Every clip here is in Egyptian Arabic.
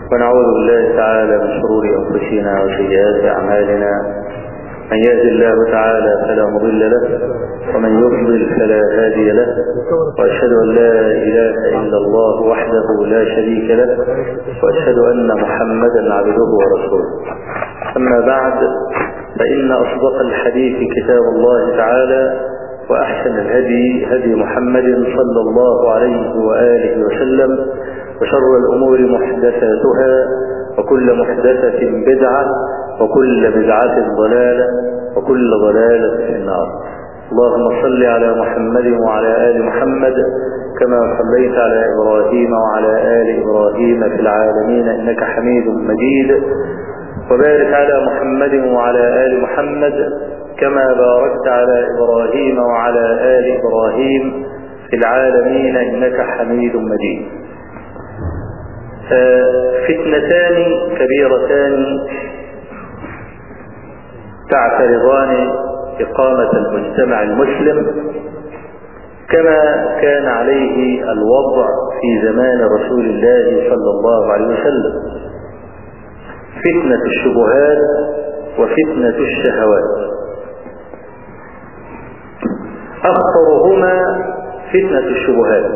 ونعوذ بالله تعالى من شرور أنفسنا وسيئات أعمالنا من يهد الله تعالى فلا مضل له ومن يضلل فلا هادي له وأشهد أن لا إله إلا الله وحده لا شريك له وأشهد أن محمدا عبده ورسوله أما بعد فإن أصدق الحديث كتاب الله تعالى وأحسن الهدي هدي محمد صلى الله عليه وآله وسلم وشر الأمور محدثاتها وكل محدثة بدعة وكل بدعة ضلالة وكل ضلالة في النار اللهم صل على محمد وعلى آل محمد كما صليت على إبراهيم وعلى آل إبراهيم في العالمين إنك حميد مجيد وبارك على محمد وعلى آل محمد كما باركت على إبراهيم وعلى آل إبراهيم في العالمين إنك حميد مجيد فتنتان كبيرتان تعترضان إقامة المجتمع المسلم كما كان عليه الوضع في زمان رسول الله صلى الله عليه وسلم فتنة الشبهات وفتنة الشهوات أخطرهما فتنة الشبهات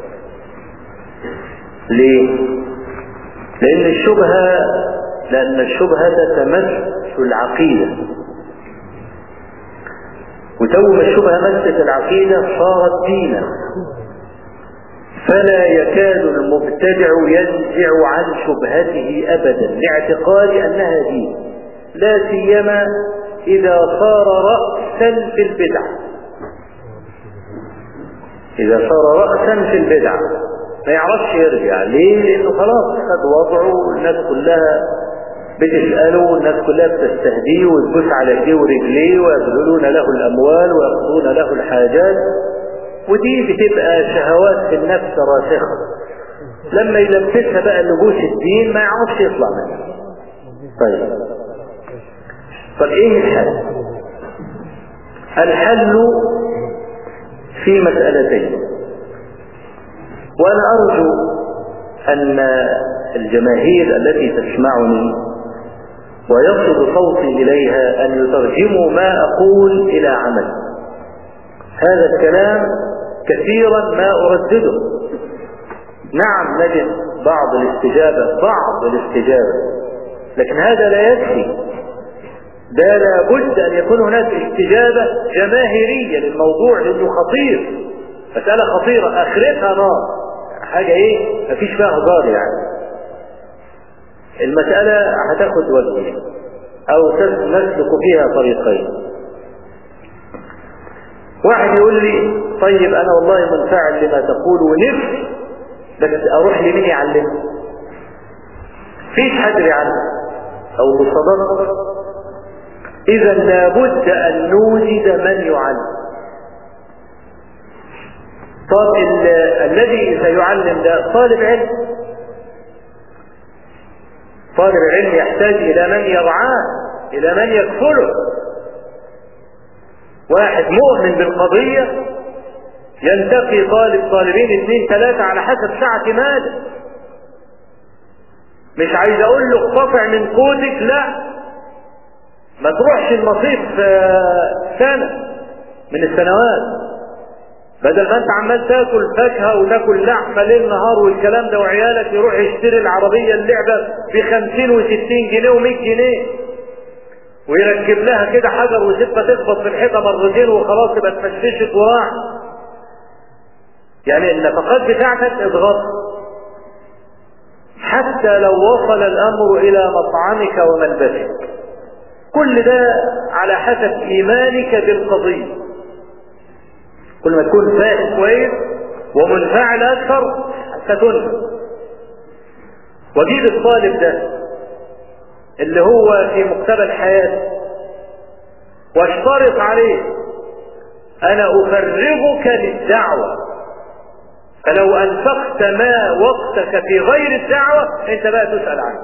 ليه؟ لأن الشبهة لأن الشبهة تمس العقيدة وتو ما الشبهة مست العقيدة صارت دينا فلا يكاد المبتدع ينزع عن شبهته أبدا لاعتقاد أنها دين لا سيما إذا صار رأسا في البدع إذا صار رأسا في البدع ما يعرفش يرجع ليه لأنه خلاص خد وضعه الناس كلها بتسأله الناس كلها بتستهديه وتبوس على ايديه ورجليه ويبذلون له الأموال ويقضون له الحاجات ودي بتبقى شهوات في النفس راسخة لما يلبسها بقى لبوس الدين ما يعرفش يطلع منها طيب طب ايه الحل الحل في مسألتين وأنا أرجو أن الجماهير التي تسمعني ويصل صوتي إليها أن يترجموا ما أقول إلى عمل هذا الكلام كثيرا ما أردده نعم نجد بعض الاستجابة بعض الاستجابة لكن هذا لا يكفي ده لابد أن يكون هناك استجابة جماهيرية للموضوع لأنه خطير مسألة خطيرة آخرتها نار حاجة ايه مفيش فيها هزار يعني المسألة هتاخد وجهين او نسلك فيها طريقين واحد يقول لي طيب انا والله منفعل لما تقول ونفسي بس اروح لمين يعلمني فيش حد يعلم او تصدق اذا لابد ان نوجد من يعلم طب الذي سيعلم ده طالب علم طالب العلم يحتاج الى من يرعاه الى من يكفله واحد مؤمن بالقضية ينتقي طالب طالبين اثنين ثلاثة على حسب سعة ماله مش عايز اقول له اقتطع من قوتك لا ما تروحش المصيف سنة من السنوات بدل ما انت عمال تاكل فاكهه وتاكل لحمه ليل نهار والكلام ده وعيالك يروح يشتري العربيه اللعبه ب 50 و 60 جنيه و100 جنيه ويركب لها كده حجر وسبه تخبط في الحيطه مرتين وخلاص تبقى اتفشفشت وراح يعني النفقات بتاعتك اضغط حتى لو وصل الامر الى مطعمك وملبسك كل ده على حسب ايمانك بالقضيه كل ما تكون فاهم كويس ومنفعل اكثر ستنفع وجيب الطالب ده اللي هو في مقتبل حياته واشترط عليه انا افرغك للدعوة فلو انفقت ما وقتك في غير الدعوة انت بقى تسأل عنه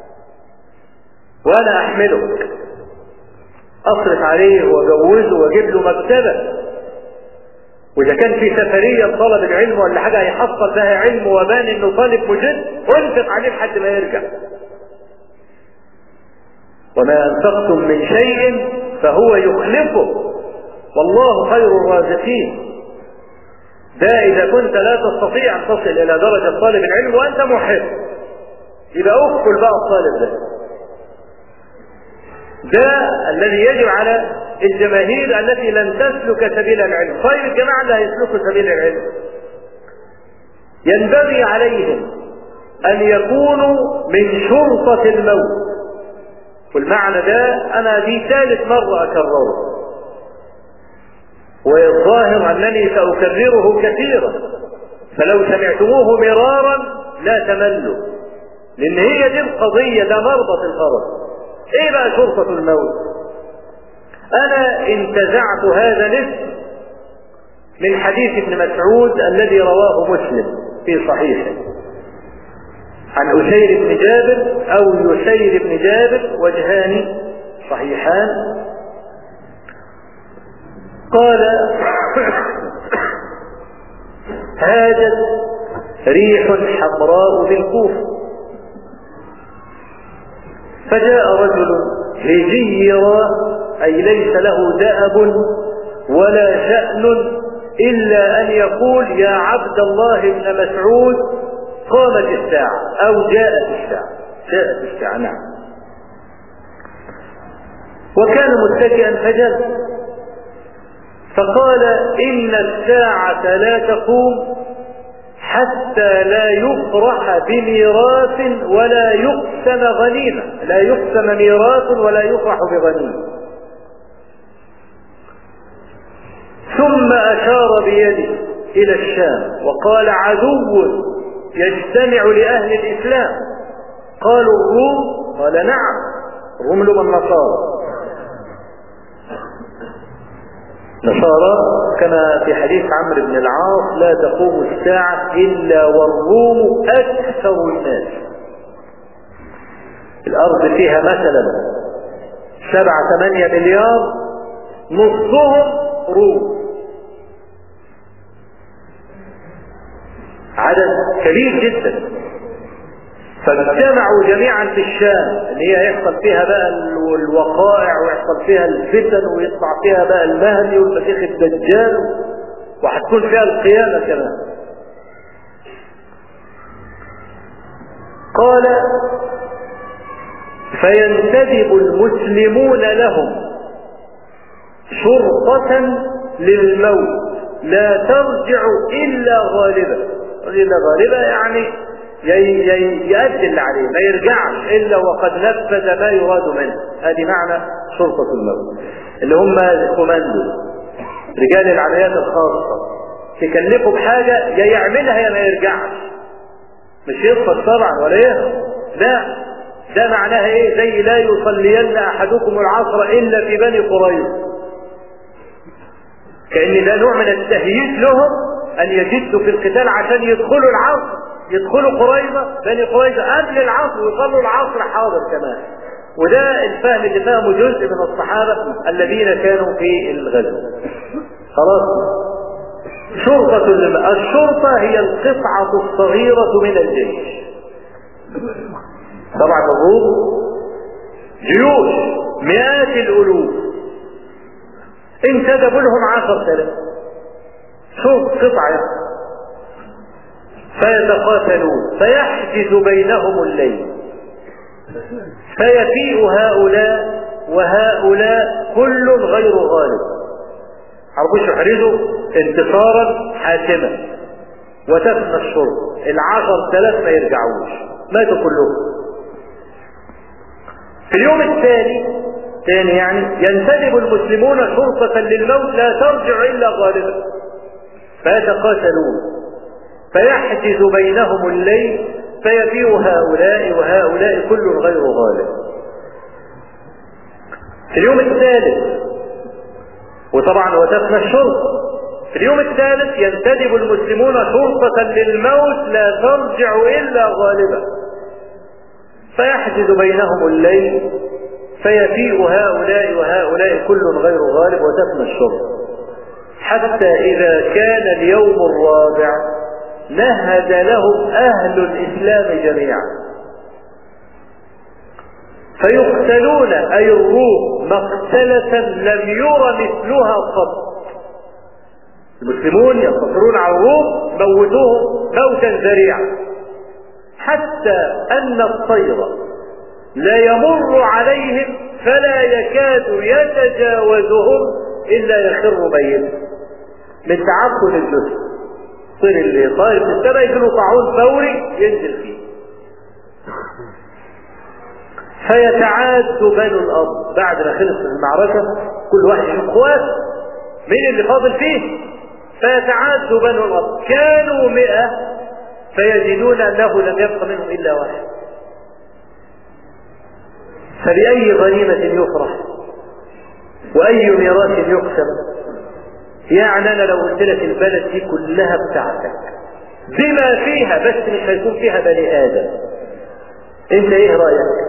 وانا احملك اصرف عليه واجوزه واجيب له مكتبه واذا كان في سفريه طلب العلم ولا حاجه هيحصل بها علم وبان انه طالب مجد انفق عليه لحد ما يرجع وما انفقتم من شيء فهو يخلفه والله خير الرازقين ده اذا كنت لا تستطيع ان تصل الى درجه طالب العلم وانت محب يبقى اكفل بقى الطالب ده ده الذي يجب على الجماهير التي لن تسلك سبيل العلم طيب الجماعة اللي هيسلكوا سبيل العلم ينبغي عليهم أن يكونوا من شرطة الموت والمعنى ده أنا دي ثالث مرة أكرره والظاهر أنني سأكرره كثيرا فلو سمعتموه مرارا لا تملوا لأن هي دي القضية ده مربط الفرس ايه بقى شرطة الموت انا انتزعت هذا الاسم من حديث ابن مسعود الذي رواه مسلم في صحيحه عن أسير بن جابر أو يسير بن جابر وجهان صحيحان قال هاجت ريح حمراء بالكوفه فجاء رجل هجيرا أي ليس له دأب ولا شأن إلا أن يقول يا عبد الله بن مسعود قامت الساعة أو جاءت الساعة جاءت الساعة نعم وكان متكئا فجلس فقال إن الساعة لا تقوم حتى لا يفرح بميراث ولا يقسم غنيمة لا يقسم ميراث ولا يفرح بغنيمة ثم أشار بيده إلى الشام وقال عدو يجتمع لأهل الإسلام قالوا الروم قال نعم الروم لهم النصارى نصارى كما في حديث عمرو بن العاص لا تقوم الساعة إلا والروم أكثر الناس الأرض فيها مثلا سبعة ثمانية مليار نصهم روم عدد كبير جدا فاجتمعوا جميعا في الشام اللي هي يحصل فيها بقى الوقائع ويحصل فيها الفتن ويطلع فيها بقى المهدي والمسيح الدجال وهتكون فيها القيامة كمان قال فينتدب المسلمون لهم شرطة للموت لا ترجع إلا غالبا إلا غالبا يعني يؤدي اللي عليه ما يرجعش الا وقد نفذ ما يراد منه هذه معنى شرطة الموت اللي هم الكوماندو رجال العمليات الخاصة تكلفه بحاجة يا يعملها يا ما يرجعش مش يسقط طبعا ولا يهرب لا ده معناها ايه زي لا يصلين احدكم العصر الا في بني قريظة كأن ده نوع من التهييج لهم ان يجدوا في القتال عشان يدخلوا العصر يدخلوا قريظة بني قريظة قبل العصر ويصلوا العصر حاضر كمان وده الفهم اللي فهمه جزء من الصحابة الذين كانوا في الغزو خلاص شرطة الماء الشرطة هي القطعة الصغيرة من الجيش طبعا الروم جيوش مئات الألوف انتدبوا لهم عشر ثلاث شوف قطعة فيتقاتلون فيحجز بينهم الليل فيفيء هؤلاء وهؤلاء كل غير غالب عرفوش يحرزوا انتصارا حاسما وتفنى الشرط العشر ثلاث ما يرجعوش ماتوا كلهم في اليوم الثاني ثاني يعني ينتدب المسلمون شرطة للموت لا ترجع إلا غالبا فيتقاتلون فيحجز بينهم الليل فيبيع هؤلاء وهؤلاء كل غير غالب في اليوم الثالث وطبعا وتفنى الشرطة في اليوم الثالث ينتدب المسلمون شرطة للموت لا ترجع إلا غالبا فيحجز بينهم الليل فيفيء هؤلاء وهؤلاء كل غير غالب وتفنى الشرطة حتى إذا كان اليوم الرابع نهد لهم أهل الإسلام جميعا فيقتلون أي الروم مقتلة لم ير مثلها قط المسلمون ينتصرون على الروم موتوهم موتا ذريعا حتى أن الطير لا يمر عليهم فلا يكاد يتجاوزهم إلا يخر ميتا من تعفن الجسم طير اللي طاير في السماء يجيله طاعون فوري ينزل فيه فيتعاد بنو الأرض بعد ما خلص المعركة كل واحد يشوف اخواته مين اللي فاضل فيه فيتعاد بنو الأرض كانوا مئة فيجدون أنه لم يبق منهم إلا واحد فبأي غنيمة يفرح وأي ميراث يقسم يعني أنا لو قلت لك البلد دي كلها بتاعتك بما فيها بس مش هيكون فيها بني آدم أنت إيه رأيك؟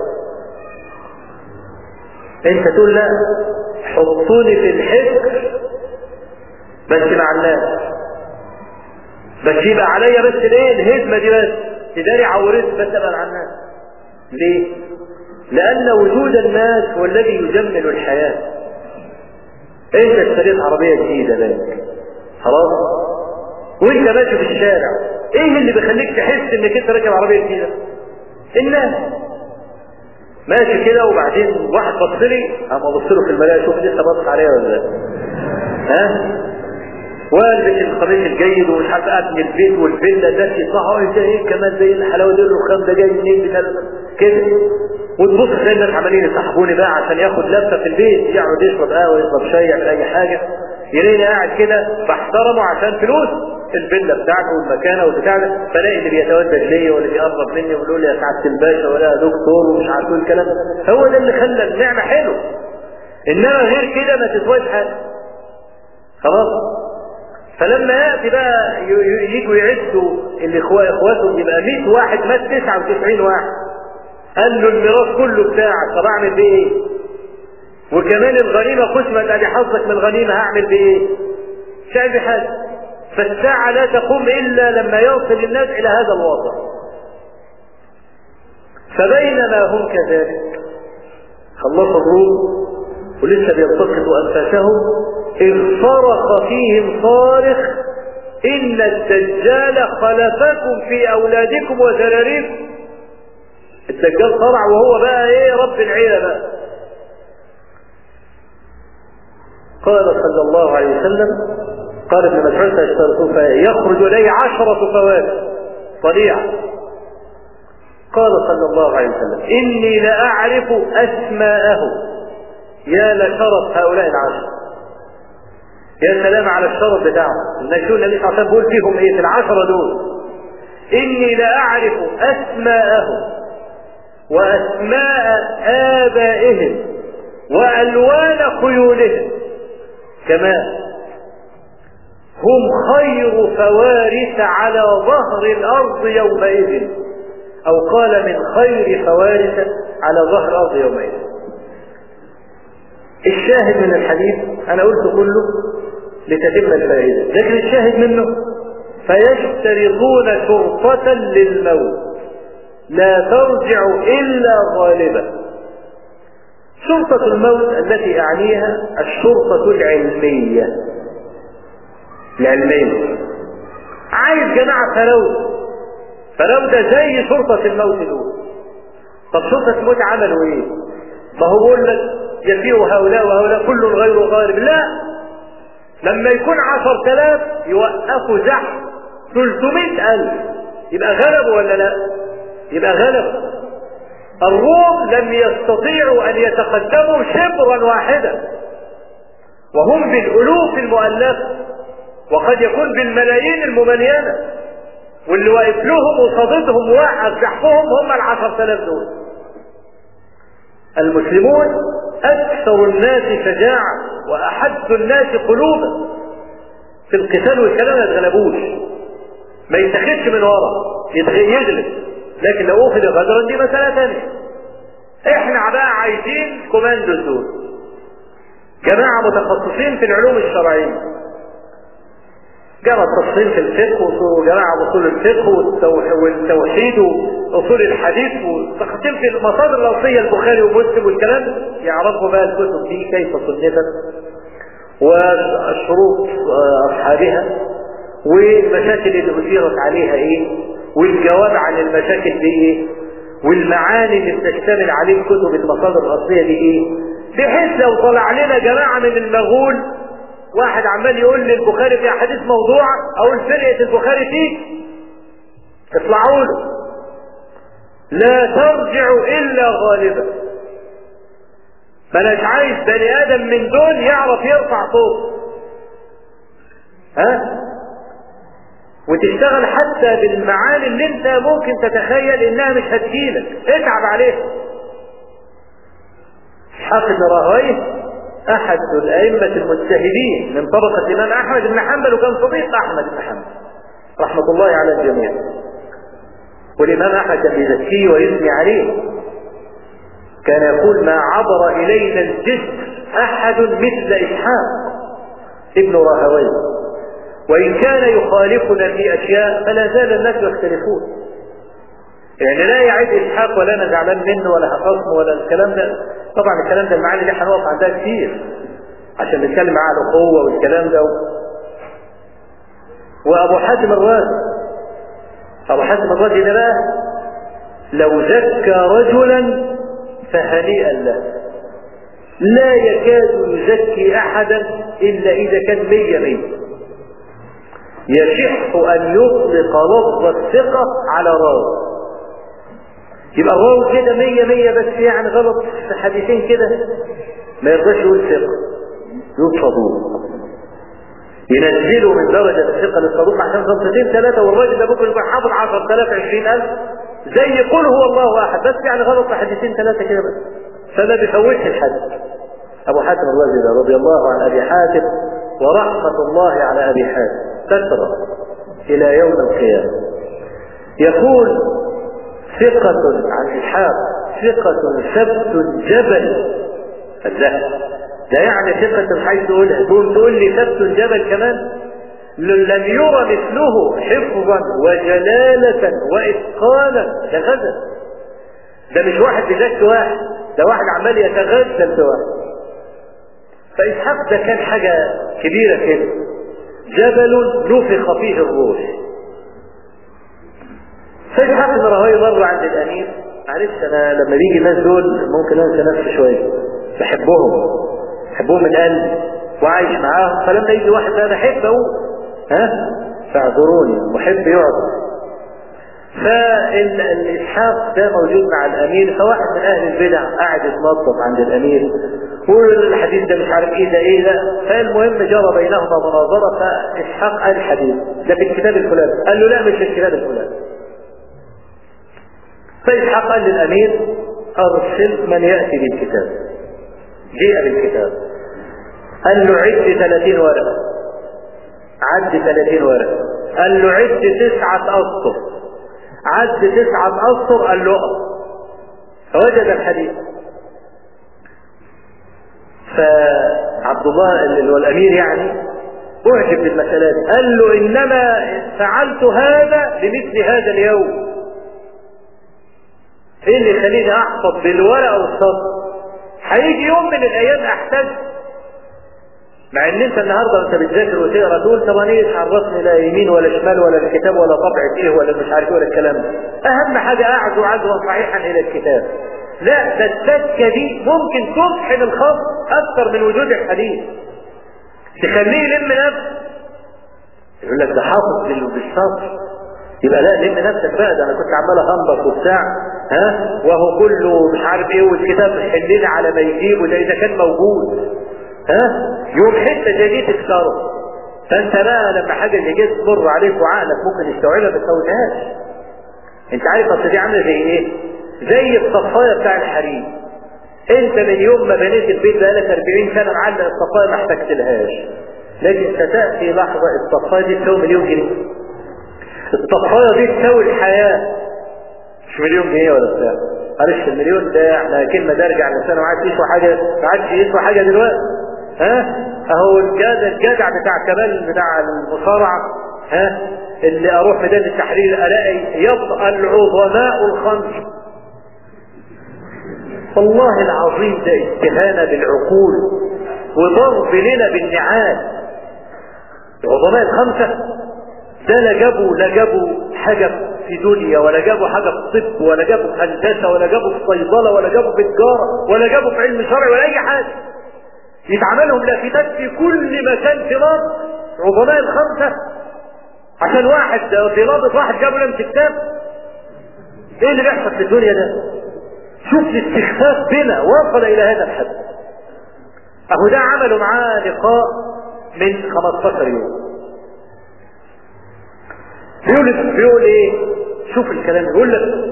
أنت تقول لا حطوني في الحجر بس مع الناس بس يبقى عليا بس الايه الهزمه دي بس تداري عورت بس ابقى مع الناس ليه؟ لأن وجود الناس هو الذي يجمل الحياة انت اشتريت عربية جديدة لك خلاص وانت ماشي في الشارع ايه اللي بيخليك تحس انك انت راكب عربية جديدة الناس ماشي كده وبعدين واحد بص لي اما ابص له في المرايه شوف لسه باصص عليا ولا لا ها والبس القميص الجيد ومش عارف ابني البيت والفيلا ده يطلعوا انت ايه كمان زي الحلاوه دي الرخام ده جاي منين بتاع كده وتبص تلاقي الناس عمالين يصاحبوني بقى عشان ياخد لفه في البيت يقعد يشرب قهوه يشرب شاي يعمل اي حاجه يلاقيني قاعد كده بحترمه عشان فلوس الفيلا بتاعته والمكانه والبتاع ده فلاقي اللي بيتودد ليا واللي بيقرب مني ويقول لي يا سعاده الباشا ولا يا دكتور ومش عارف ايه الكلام ده هو ده اللي خلى النعمه حلو انما غير كده ما تسواش حاجه خلاص فلما ياتي بقى يجوا يعدوا الاخوه اخواتهم يبقى 100 واحد مات 99 واحد قال له الميراث كله بتاعك طب اعمل بيه ايه؟ وكمان الغنيمه قسمت ادي حظك من الغنيمه هعمل بيه ايه؟ مش هعمل حاجه فالساعه لا تقوم الا لما يصل الناس الى هذا الوضع فبينما هم كذلك خلصوا الروم ولسه بيلتقطوا انفاسهم إذ صرخ فيهم صارخ إن الدجال خلفكم في أولادكم وذراريكم الدجال طلع وهو بقى إيه رب العيلة بقى قال صلى الله عليه وسلم قال ابن مسعود فاشترطوا فيخرج إليه عشرة فواكه طليعة قال صلى الله عليه وسلم إني لأعرف أسماءه يا لشرف هؤلاء العشرة يا سلام على الشرف بتاعهم النبي النبي صلى الله عليه وسلم بيقول فيهم ايه في العشرة دول إني لأعرف أسماءهم وأسماء آبائهم وألوان خيولهم كمان هم خير فوارث على ظهر الأرض يومئذ أو قال من خير فوارث على ظهر الأرض يومئذ الشاهد من الحديث أنا قلت كله لتتم الفائدة لكن الشاهد منه فيشترطون شرطة للموت لا ترجع إلا غالبا شرطة الموت التي أعنيها الشرطة العلمية العلمية عايز جماعة فلو فلو ده زي شرطة الموت دول طب شرطة الموت عملوا ايه؟ ما هو بيقول لك يفيء هؤلاء وهؤلاء كل غير غالب لا لما يكون عشر تلاف يوقفوا زحف ثلثمائة ألف يبقى غلبوا ولا لا يبقى غلبوا الروم لم يستطيعوا أن يتقدموا شبرا واحدا وهم بالألوف المؤلفة وقد يكون بالملايين المملينة واللي واقف لهم وصادتهم واحد زحفهم هم العشر تلاف دول المسلمون أكثر الناس شجاعة وأحد الناس قلوبا في القتال والكلام ما يتغلبوش ما يتخذش من ورا يغلب لكن لو أخذ غدرا دي مسألة ثانية احنا بقى عايزين كوماندو دول جماعة متخصصين في العلوم الشرعية جمع التفصيل في الفقه وجماعة أصول الفقه والتوحيد وأصول الحديث وتقسيم في المصادر الأصلية البخاري ومسلم والكلام يعرفوا بقى الكتب دي كيف صنفت وشروط أصحابها والمشاكل اللي أثيرت عليها إيه والجواب عن المشاكل دي إيه والمعاني اللي بتشتمل عليه كتب المصادر الأصلية دي إيه بحيث لو طلع لنا جماعة من المغول واحد عمال يقول لي البخاري في احاديث موضوعه اقول فرقه البخاري فيه اطلعوا له لا ترجع الا غالبا فانا مش عايز بني ادم من دول يعرف يرفع صوت ها وتشتغل حتى بالمعاني اللي انت ممكن تتخيل انها مش هتجيلك اتعب عليها حافظ راهويه احد الائمه المجتهدين من طبقه الامام احمد بن حنبل وكان صديق احمد بن حنبل رحمه الله على الجميع والامام احمد كان يزكيه ويثني عليه كان يقول ما عبر الينا الجسم احد مثل اسحاق ابن راهويه وان كان يخالفنا في اشياء فلا زال الناس يختلفون يعني لا يعد اسحاق ولا انا زعلان منه ولا هخصمه ولا الكلام ده طبعا الكلام ده المعاني دي هنقف عندها كتير عشان نتكلم معاه عن الاخوه والكلام ده وابو حاتم الرازي ابو حاتم الرازي ده بقى لو زكى رجلا فهنيئا له لا يكاد يزكي احدا الا اذا كان مية مية يشح ان يطلق لفظ الثقة على راوي يبقى الراوي كده مية مية بس يعني غلط في حديثين كده ما يرضاش يقول ثقة يقول صدوق ينزله من درجة الثقة للصدوق عشان غلطتين ثلاثة والراجل ده ممكن يكون حافظ 10000 20000 زي قل هو الله احد بس يعني غلط في حديثين ثلاثة كده بس فما بيفوتش الحديث ابو حاتم الرازي ده رضي الله عن ابي حاتم ورحمة الله على ابي حاتم تترى الى يوم القيامة يقول ثقة عن إسحاق ثقة ثبت جبل الذهب ده يعني ثقة حيث تقول تقول تقول لي ثبت جبل كمان لم يرى مثله حفظا وجلالة وإتقانا ده غزل ده مش واحد بذات واحد ده واحد عمال يتغزل بواحد فإسحاق ده كان حاجة كبيرة كده جبل نفخ فيه الروح سيد حافظ راهوي مر عند الامير معلش انا لما بيجي الناس دول ممكن انسى نفسي شويه بحبهم بحبهم من قلبي وعايش معاهم فلما يجي واحد انا احب اقول ها فاعذروني محب يعذر فالاسحاق ده موجود مع الامير فواحد من اهل البدع قاعد يتنطط عند الامير والحديث ده مش عارف ايه ده ايه ده فالمهم جرى بينهما مناظره فاسحاق قال الحديث ده في الكتاب الفلاني قال له لا مش في الكتاب الفلاني فإسحاق قال للأمير أرسل من يأتي بالكتاب جيء بالكتاب قال له عد 30 ورقة عد 30 ورقة قال له عد تسعة أسطر عد تسعة أسطر قال له أقف فوجد الحديث فعبد الله اللي هو الأمير يعني أعجب بالمسألة دي قال له إنما فعلت هذا لمثل هذا اليوم ايه اللي يخليني احفظ بالورقه والسطر هيجي يوم من الايام احتاج مع ان انت النهارده انت بتذاكر وتقرا تقول طب انا ايه عرفني لا يمين ولا شمال ولا الكتاب ولا طبعه ايه ولا مش عارف ايه ولا الكلام ده اهم حاجه اعزو عزوا صحيحا الى الكتاب لا ده السكه دي ممكن تفحم الخط اكثر من وجود الحديث تخليه يلم نفسه يقول لك ده حافظ بالسطر يبقى لا لم نفسك بقى ده انا كنت عمال اهنبط وبتاع ها وهو كله مش عارف ايه والكتاب حلل على ما يجيبه ده اذا كان موجود ها يوم حته زي دي تكسره فانت بقى لما حاجه زي كده تمر عليك وعقلك ممكن يستوعبها ما تفوتهاش انت عارف اصل دي عامله زي ايه؟ زي الصفايه بتاع الحريم انت من يوم ما بنيت البيت بقالك 40 سنه معلق الصفايه ما احتجتلهاش لكن ستاتي لحظه الصفايه دي تساوي مليون جنيه الطفايه دي تساوي الحياه مش مليون جنيه ولا بتاع معلش المليون ده احنا كلمه ده ارجع لسنه ما عادش يسوى حاجه ما عادش يسوى حاجه دلوقتي ها اهو الجدع الجدع بتاع كمال بتاع المصارعه ها اللي اروح ميدان التحرير الاقي يبقى العظماء الخمس والله العظيم ده استهانه بالعقول وضرب لنا بالنعال العظماء الخمسه ده لا جابوا لا جابوا حاجه في دنيا ولا جابوا حاجه في الطب ولا جابوا في هندسه ولا جابوا في صيدله ولا جابوا في تجاره ولا جابوا في علم شرعي ولا اي حاجه يتعملهم لافتات في كل مكان في مصر عظماء الخمسه عشان واحد في لابط واحد جابوا لهم كتاب ايه اللي بيحصل في الدنيا ده شوف الاستخفاف بنا وصل الى هذا الحد اهو ده عملوا معاه لقاء من 15 يوم بيقول بيقول ايه شوف الكلام بيقول لك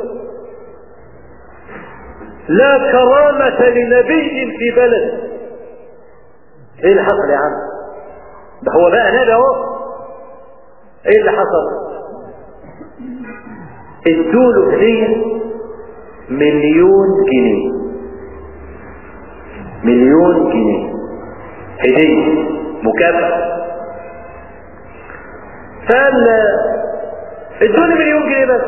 لا كرامة لنبي في بلد ايه اللي حصل يا عم ده هو بقى نبي اهو ايه اللي حصل ادوا له هدية مليون جنيه مليون جنيه هدية مكافأة فقال ادوني مليون جنيه بس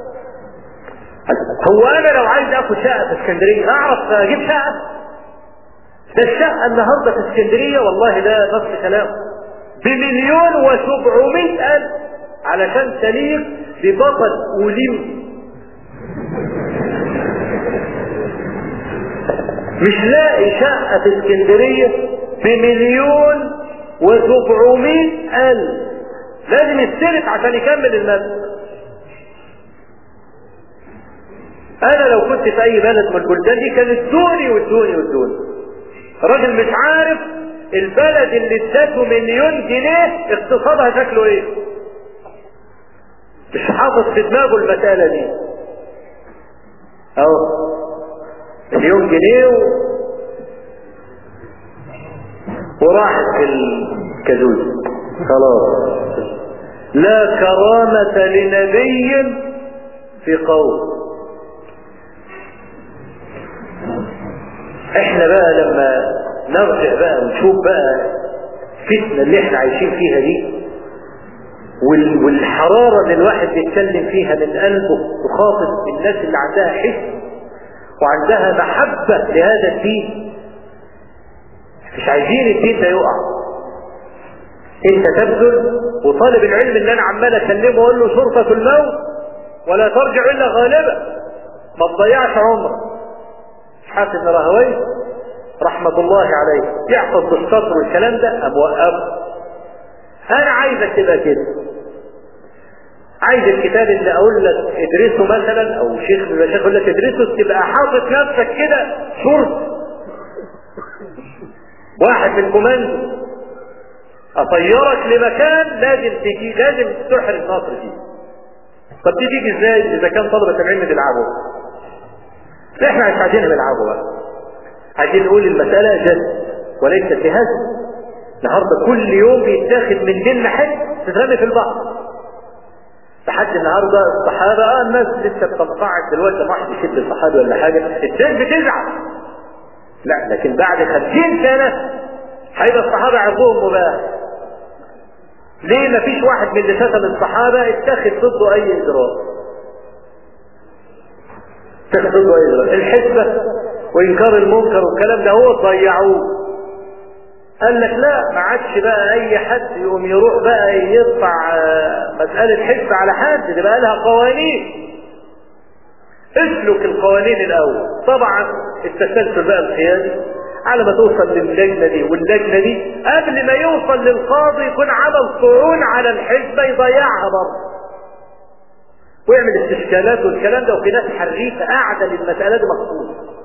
هو انا لو عايز اخد شقه في اسكندريه اعرف اجيب شقه ده الشقه النهارده في اسكندريه والله ده نص كلام بمليون وسبعمائة الف علشان تليق ببطل اوليم مش لاقي شقه في اسكندريه بمليون وسبعمائة الف لازم يستلف عشان يكمل المبلغ انا لو كنت في اي بلد من البلدان دي كان ادوني وادوني وادوني الراجل مش عارف البلد اللي ادته مليون جنيه اقتصادها شكله ايه مش حاطط في دماغه المسألة دي اهو مليون جنيه و... وراحت في الكازوز خلاص لا كرامة لنبي في قوم احنا بقى لما نرجع بقى ونشوف بقى الفتنة اللي احنا عايشين فيها دي وال- والحرارة اللي الواحد بيتكلم فيها من قلبه وخاطب الناس اللي عندها حس وعندها محبة لهذا الدين مش عايزين الدين ده يقع انت تبذل وطالب العلم اللي انا عمال اكلمه واقول له شرطة الموت ولا ترجع الا غالبا ما تضيعش عمرك حاتم بن راهوي رحمة الله عليه يحفظ بالسطر والكلام ده ام وقفه انا عايزك تبقى كده عايز الكتاب اللي اقول لك ادرسه مثلا او شيخ من المشايخ يقول لك ادرسه تبقى حاطط نفسك كده شرط واحد من الكوماندو اطيرك لمكان لازم تجي لازم تحرز نصر فيه طب دي تيجي ازاي اذا كان طلبة العلم بيلعبوا احنا مش عايزين نلعبوا بقى عايزين نقول المسألة جد وليست بهزل النهارده كل يوم بيتاخد من ديننا حته تترمي في البحر لحد النهارده الصحابه اه الناس لسه بتنقعد دلوقتي ما واحد يشد الصحابه ولا حاجه الناس بتزعل لا لكن بعد خمسين سنه هيبقى الصحابه عرضهم مباح ليه ما فيش واحد من اللي شتم الصحابه اتخذ ضده اي اجراء اتخذ ضده اي اجراء الحسبه وانكار المنكر والكلام ده هو ضيعوه قال لك لا ما عادش بقى اي حد يقوم يروح بقى يرفع مسألة حزب على حد ده بقى لها قوانين اسلك القوانين الاول طبعا التسلسل بقى القيادي على ما توصل للجنة دي واللجنة دي قبل ما يوصل للقاضي يكون عمل طعون على الحزبة يضيعها برضه ويعمل استشكالات والكلام ده وفي ناس حريفة قاعدة للمسألة دي مخصوص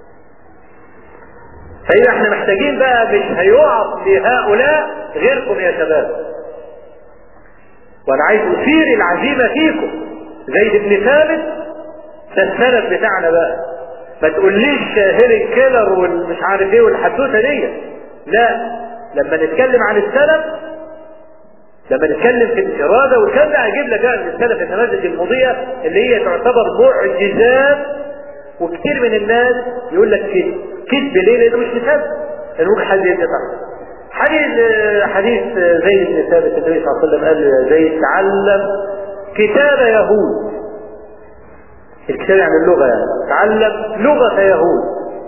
فإذا احنا محتاجين بقى مش هيقف لهؤلاء غيركم يا شباب وانا عايز اثير العزيمة فيكم زيد بن ثابت ده السلف بتاعنا بقى ما تقوليش هيلين كيلر والمش عارف ايه والحدوته دي لا لما نتكلم عن السلف لما نتكلم في الإرادة والكلام ده هجيب لك بقى من السلف النماذج المضيئة اللي هي تعتبر معجزات وكتير من الناس يقول لك كذب كذب ليه لانه مش مصدق ان ممكن حد يدفع حديث حديث زيد بن ثابت النبي صلى الله عليه وسلم قال له يا زيد تعلم كتاب يهود الكتاب يعني اللغة يعني تعلم لغة يهود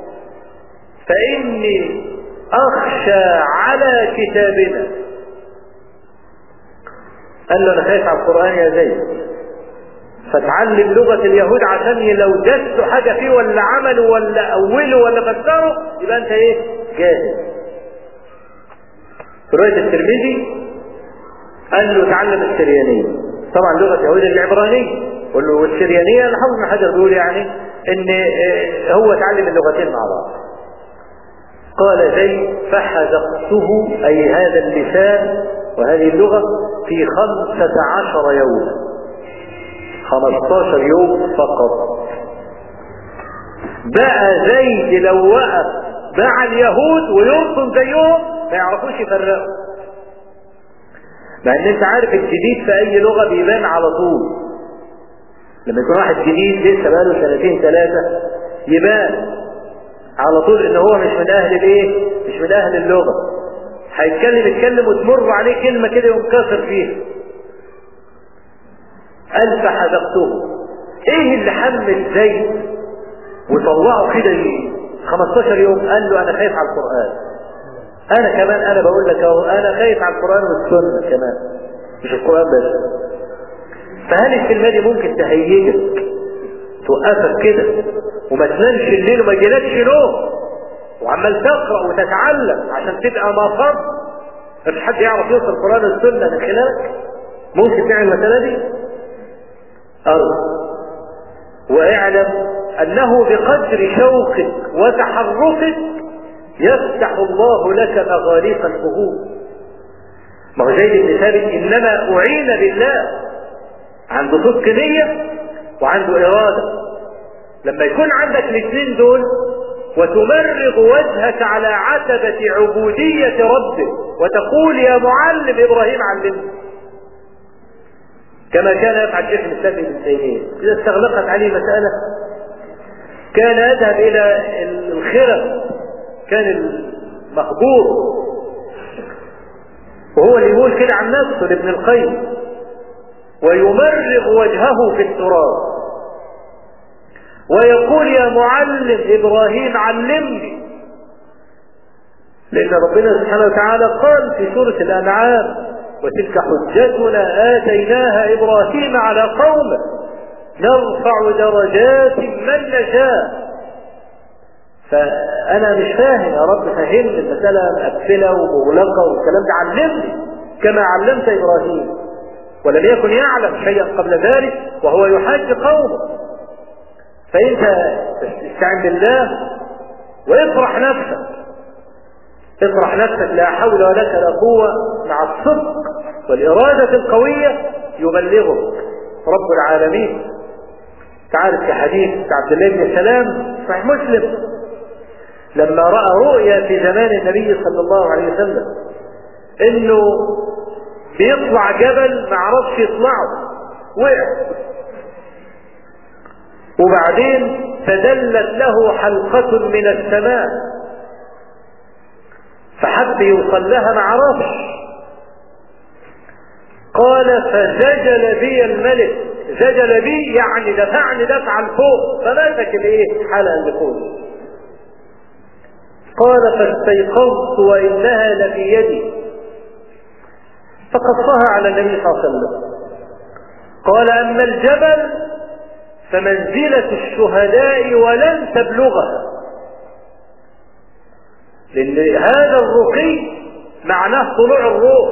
فإني أخشى على كتابنا قال له أنا خايف على القرآن يا زيد فتعلم لغة اليهود عشان لو دسوا حاجة فيه ولا عملوا ولا أولوا ولا فسروا يبقى أنت إيه؟ جاهز. في رواية الترمذي قال له تعلم السريانية. طبعا لغة اليهود العبرانية والسريانية الحافظ بن حجر بيقول يعني إن هو تعلم اللغتين مع بعض. قال زيد فحذقته أي هذا اللسان وهذه اللغة في خمسة عشر يوما 15 يوم فقط بقى زيد لو وقف مع اليهود ويرسم زيهم ما يعرفوش يفرقوا مع ان انت عارف الجديد في اي لغه بيبان على طول لما يكون واحد جديد لسه بقاله سنتين ثلاثه يبان على طول ان هو مش من اهل الايه مش من اهل اللغه هيتكلم يتكلم وتمر عليه كلمه كده يقوم كسر فيها قال فحذقته ايه اللي حمل زيد وطلعه كده 15 يوم قال له انا خايف على القران انا كمان انا بقول لك اهو انا خايف على القران والسنه كمان مش القران بس فهل الكلمه دي ممكن تهيجك توقفك كده وما تنامش الليل وما يجيلكش نوم وعمال تقرا وتتعلم عشان تبقى مفر مفيش حد يعرف يوصل القران والسنه من خلالك ممكن تعمل المساله دي أرض واعلم أنه بقدر شوقك وتحركك يفتح الله لك مغاليق الفهوم ما هو زيد بن ثابت إنما أعين بالله عنده صدق نية وعنده إرادة لما يكون عندك الاثنين دول وتمرغ وجهك على عتبة عبودية ربك وتقول يا معلم إبراهيم علمني كما كان يفعل شيخ الاسلام ابن تيميه اذا استغلقت عليه مساله كان يذهب الى الخرم كان المخبور وهو اللي يقول كده عن نفسه لابن القيم ويمرغ وجهه في التراب ويقول يا معلم ابراهيم علمني لان ربنا سبحانه وتعالى قال في سوره الانعام وتلك حجتنا آتيناها إبراهيم على قومه نرفع درجات من نشاء فأنا مش فاهم يا رب فهمني المسألة مقفلة ومغلقة والكلام ده علمني كما علمت إبراهيم ولم يكن يعلم شيئا قبل ذلك وهو يحاج قومه فأنت استعن بالله واطرح نفسك اطرح نفسك لا حول لك لا قوة مع الصدق والإرادة القوية يبلغك رب العالمين تعرف في حديث عبد الله بن سلام صحيح مسلم لما رأى رؤيا في زمان النبي صلى الله عليه وسلم انه بيطلع جبل ما عرفش يطلعه وقع وبعدين تدلت له حلقة من السماء فحب يوصل لها ما عرفش قال فزجل بي الملك زجل بي يعني دفعني دفعا لفوق فمسك الايه الحلقه اللي فوق قال فاستيقظت وانها لفي يدي فقصها على النبي صلى الله عليه وسلم قال اما الجبل فمنزله الشهداء ولن تبلغها لان هذا الرقي معناه طلوع الروح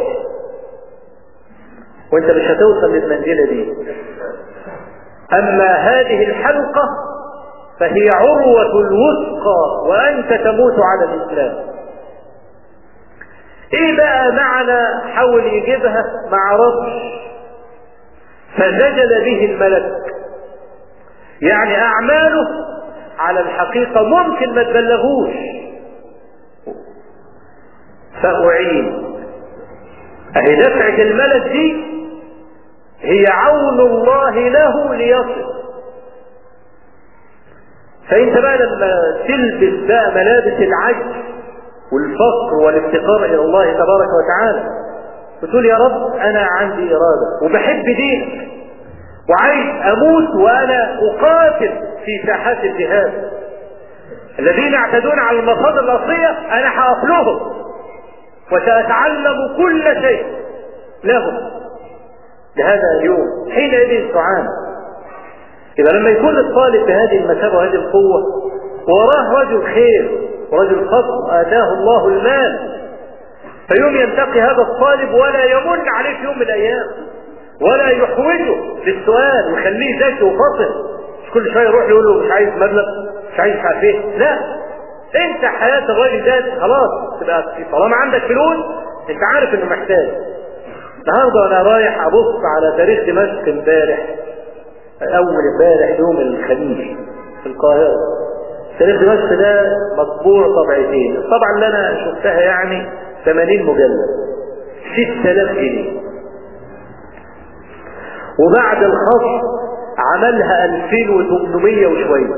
وانت مش هتوصل للمنزله دي اما هذه الحلقه فهي عروه الوثقى وانت تموت على الاسلام ايه بقى معنى حاول يجيبها ما عرفش فزجل به الملك يعني اعماله على الحقيقه ممكن ما تبلغوش فأعين أهي دفعة الملك دي هي عون الله له ليصل فانت بقى لما تلبس بقى ملابس العجز والفقر والافتقار الى الله تبارك وتعالى وتقول يا رب انا عندي اراده وبحب دينك وعايز اموت وانا اقاتل في ساحات الجهاد الذين يعتدون على المصادر الاصليه انا هقف لهم وساتعلم كل شيء لهم لهذا اليوم حينئذ تعانى يبقى لما يكون الطالب بهذه المثابه وهذه القوه وراه رجل خير ورجل فضل اتاه الله المال فيوم يلتقي هذا الطالب ولا يمن عليه في يوم من الايام ولا يحوجه للسؤال ويخليه ذكي وفطن مش كل شويه يروح يقول له مش عايز مبلغ مش عايز مش عارف ايه لا انت حياه الراجل ده خلاص تبقى طالما عندك فلوس انت عارف انه محتاج النهارده وانا رايح ابص على تاريخ دمشق امبارح اول امبارح يوم الخميس في القاهره تاريخ دمشق ده مطبوع طبعتين الطبعه اللي انا شفتها يعني 80 مجلد 6000 جنيه وبعد الخصم عملها 2800 وشويه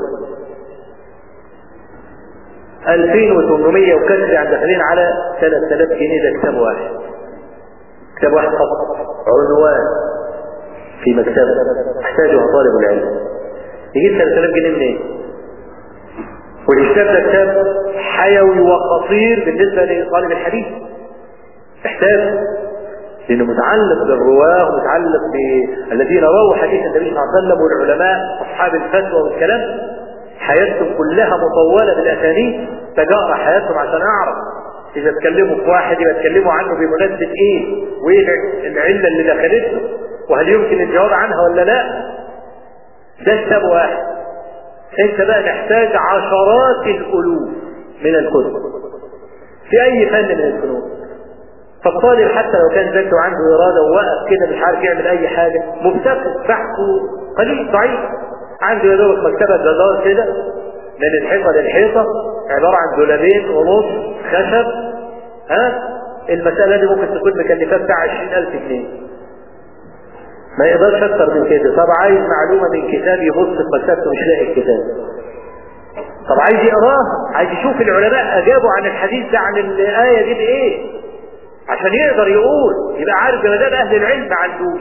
2800 وكسر يعني داخلين على 3000 جنيه ده كتاب واحد كتاب واحد فقط عنوان في مكتبه يحتاجها طالب العلم يجيب 3000 جنيه منين؟ والكتاب ده كتاب حيوي وخطير بالنسبه لطالب الحديث يحتاج لانه متعلق بالرواه ومتعلق بالذين رووا حديث النبي صلى الله عليه وسلم والعلماء اصحاب الفتوى والكلام حياتهم كلها مطوله بالاسانيد تجارة حياتهم عشان اعرف اذا اتكلموا في واحد يبقى اتكلموا عنه بمناسبه ايه وايه العله اللي دخلته وهل يمكن الجواب عنها ولا لا ده كتاب واحد انت بقى محتاج عشرات الالوف من الكتب في اي فن من الفنون فالطالب حتى لو كان ذكي وعنده اراده ووقف كده مش عارف يعمل اي حاجه مبتكر بحثه قليل ضعيف عنده يا دوبك مكتبه جدار كده من الحيطه للحيطه عباره عن دولابين ونص خشب ها المساله دي ممكن تكون مكلفه بتاع 20000 جنيه ما يقدرش اكتر من كده طب عايز معلومه من كتاب يبص في مكتبته مش لاقي الكتاب طب عايز يقراه عايز يشوف العلماء اجابوا عن الحديث ده عن الايه دي بايه عشان يقدر يقول يبقى عارف جمادات اهل العلم ما عندوش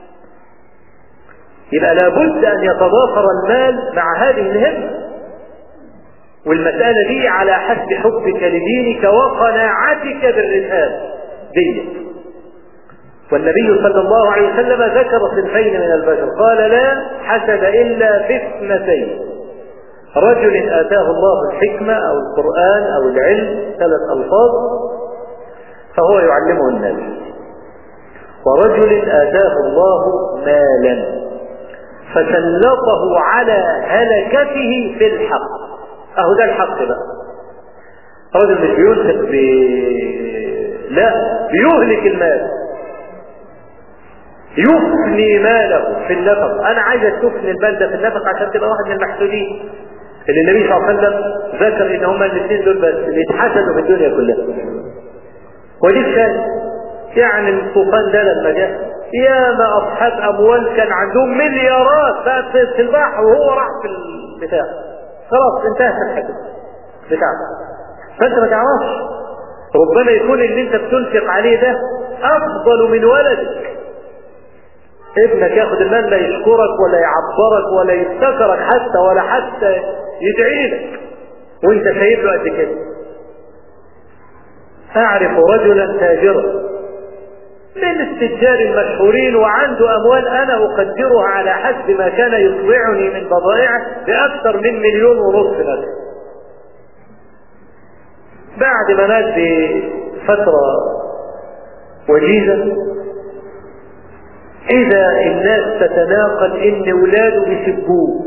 يبقى لابد ان يتضافر المال مع هذه الهمه والمسألة دي على حسب حبك لدينك وقناعتك بالرسالة دي والنبي صلى الله عليه وسلم ذكر صنفين من البشر قال لا حسد إلا في اثنتين رجل آتاه الله الحكمة أو القرآن أو العلم ثلاث ألفاظ فهو يعلمه الناس ورجل آتاه الله مالا فسلطه على هلكته في الحق اهو ده الحق بقى رجل مش بينفق ب لا بيهلك المال يفني ماله في النفق انا عايزك تفني المال ده في النفق عشان تبقى واحد من المحسودين اللي النبي صلى الله عليه وسلم ذكر ان هما الاثنين دول بس اللي اتحسدوا في الدنيا كلها ودي الثاني يعني الطوفان ده لما جاء ياما اصحاب اموال كان عندهم مليارات بقت في البحر وهو راح في البتاع خلاص انتهت الحكم بتاعته فانت ما تعرفش ربما يكون اللي انت بتنفق عليه ده افضل من ولدك ابنك ياخد المال لا يشكرك ولا يعبرك ولا يفتكرك حتى ولا حتى يدعي لك وانت شايف له قد كده اعرف رجلا تاجرا من التجار المشهورين وعنده اموال انا اقدرها على حسب ما كان يطلعني من بضائعه باكثر من مليون ونصف مثلا بعد ما مات بفتره وجيزه اذا الناس تتناقل ان ولاده بيسبوه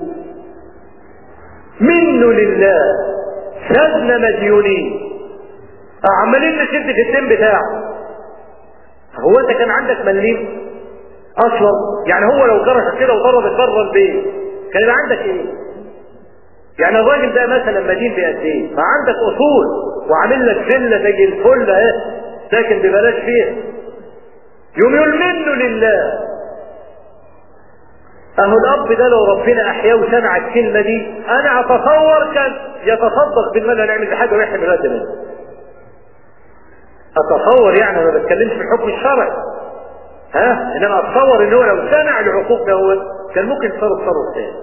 منه لله سابنا مديونين عمالين نشد في الدين بتاعه هو انت كان عندك مليم اصلا يعني هو لو جرشت كده وضربت بره البيت كان يبقى عندك ايه يعني الراجل ده مثلا مدين بقد ايه ما عندك اصول وعامل لك فيلا زي الفل اهي ساكن ببلاش فيها يوم يقول منه لله اهو الاب ده لو ربنا احياه وسمع الكلمه دي انا اتصور كان يتصدق بالمال نعمل بحاجه ويحمي الوقت منه اتصور يعني ما بتكلمش في الحكم الشرعي ها انما اتصور ان هو لو سمع العقوق ده هو كان ممكن يتصرف تصرف تاني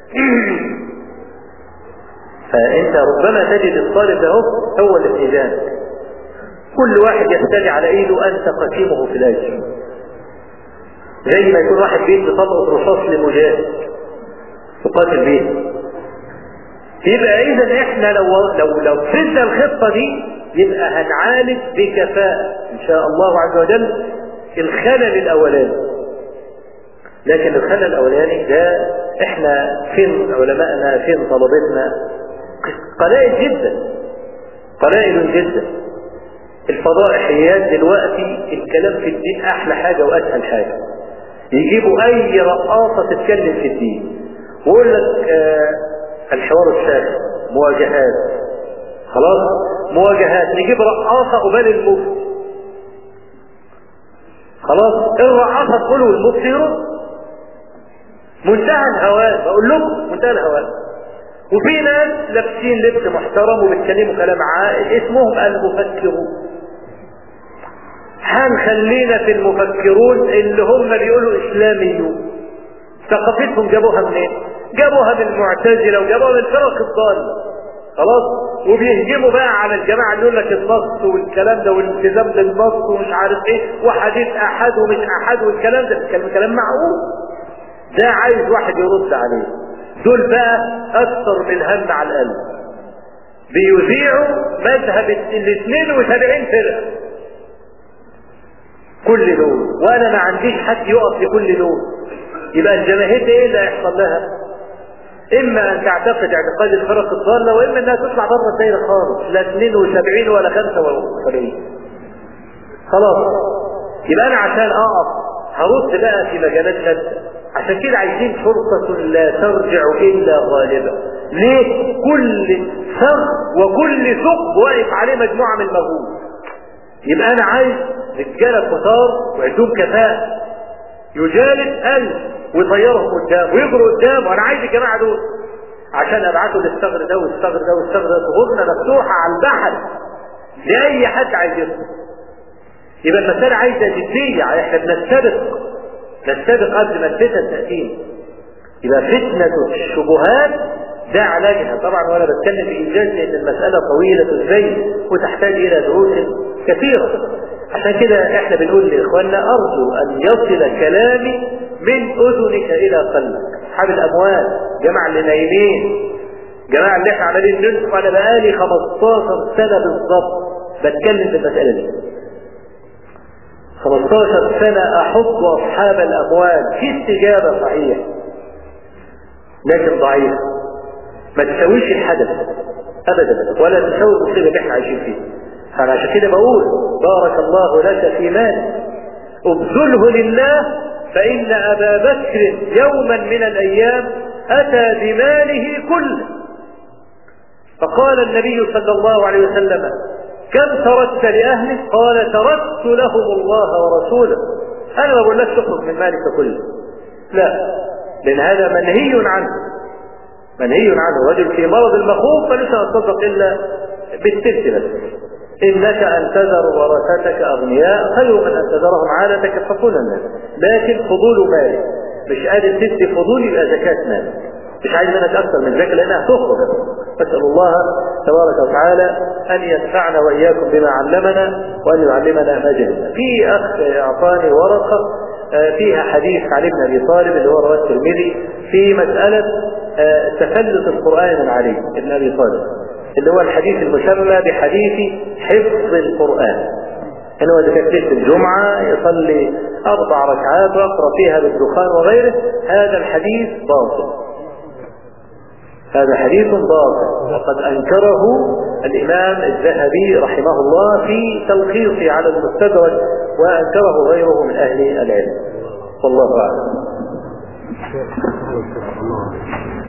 فانت ربما تجد الطالب ده هو اللي في ميزانك كل واحد يحتاج على ايده انت قسيمه في الاجر زي ما يكون واحد بيدي طلقه رصاص لمجاهد يقاتل بيه يبقى اذا احنا لو لو لو فزنا الخطه دي يبقى هنعالج بكفاءه ان شاء الله عز وجل الخلل الاولاني لكن الخلل الاولاني ده احنا فين علمائنا فين طلبتنا قلائل جدا قلائل جدا الفضائحيات دلوقتي الكلام في الدين احلى حاجه واسهل حاجه يجيبوا اي رقاصه تتكلم في الدين ويقول لك آه الحوار الشاغل مواجهات خلاص مواجهات نجيب رقاصه قبال المفتي خلاص الرقاصه تقول والمفتي يرد منتهى الهوان بقول لكم منتهى الهوان وفي ناس لابسين لبس محترم وبيتكلموا كلام عاقل اسمهم المفكرون هنخلينا في المفكرون اللي هم بيقولوا اسلاميون ثقافتهم جابوها منين؟ جابوها من المعتزله وجابوها من الفرق الضاله خلاص وبيهجموا بقى على الجماعه اللي يقول لك النص والكلام ده والالتزام بالنص ومش عارف ايه وحديث احد ومش احد والكلام ده كلام كلام معقول ده عايز واحد يرد عليه دول بقى اكثر من هم على القلب بيذيعوا مذهب ال 72 فرقه كل دول وانا ما عنديش حد يقف لكل دول يبقى الجماهير ايه اللي هيحصل لها اما ان تعتقد اعتقاد الفرق الضاله واما انها تطلع بره الدايره خالص لا 72 ولا 75 خلاص يبقى انا عشان اقف هرد بقى في مجالات شتى عشان كده عايزين فرصة لا ترجع إلا غالبا ليه؟ كل ثغ وكل ثقب واقف عليه مجموعة من المغول يبقى أنا عايز رجالة كتار وعندهم كفاءة يجالد ألف ويطيرهم قدام ويجروا قدام وأنا عايز الجماعة دول عشان أبعته للثغر ده والثغر ده والثغر ده ثغورنا مفتوحة على البحر لأي حد عايز يدخل يبقى المسألة عايزة جدية احنا بنستبق نستبق قبل ما الفتن تأتينا يبقى فتنة الشبهات ده علاجها طبعا وانا بتكلم بإيجاز لأن المسألة طويلة الزي وتحتاج إلى دروس كثيرة عشان كده احنا بنقول لإخواننا أرجو أن يصل كلامي من أذنك إلى قلبك أصحاب الأموال جماعة اللي نايمين جماعة اللي احنا عمالين ننسوا أنا بقالي 15 سنة بالظبط بتكلم في المسألة دي 15 سنة أحض أصحاب الأموال في استجابة صحيح لكن ضعيفة ما تسويش الحدث أبدا ولا تسوي المصيبة اللي احنا عايشين فيها فأنا عشان كده بقول بارك الله لك في مالك ابذله لله فإن أبا بكر يوما من الأيام أتى بماله كله فقال النبي صلى الله عليه وسلم كم تركت لأهلك قال تركت لهم الله ورسوله أنا ما بقولكش تخرج من مالك كله لا لأن هذا منهي عنه منهي عنه رجل في مرض المخوف فليس يتصدق إلا بالتلت بس إنك أن تذر ورثتك أغنياء خير من أن تذرهم عالة يتخفون الناس لكن فضول مالك مش قادر تدي فضول يبقى زكاة مالك مش عايز منك أكثر من ذلك لأنها تخرج نسأل الله تبارك وتعالى أن ينفعنا وإياكم بما علمنا وأن يعلمنا ما جهلنا. في أخ أعطاني ورقة فيها حديث عن ابن أبي طالب اللي هو رواه الترمذي في مسألة تفلت القرآن من علي ابن أبي طالب اللي هو الحديث المسمى بحديث حفظ القرآن إن هو إذا كانت ليلة الجمعة يصلي أربع ركعات ويقرأ فيها بالدخان وغيره هذا الحديث باطل هذا حديث باطل وقد أنكره الإمام الذهبي رحمه الله في تلخيصه على المستدرك وأنكره غيره من أهل العلم والله أعلم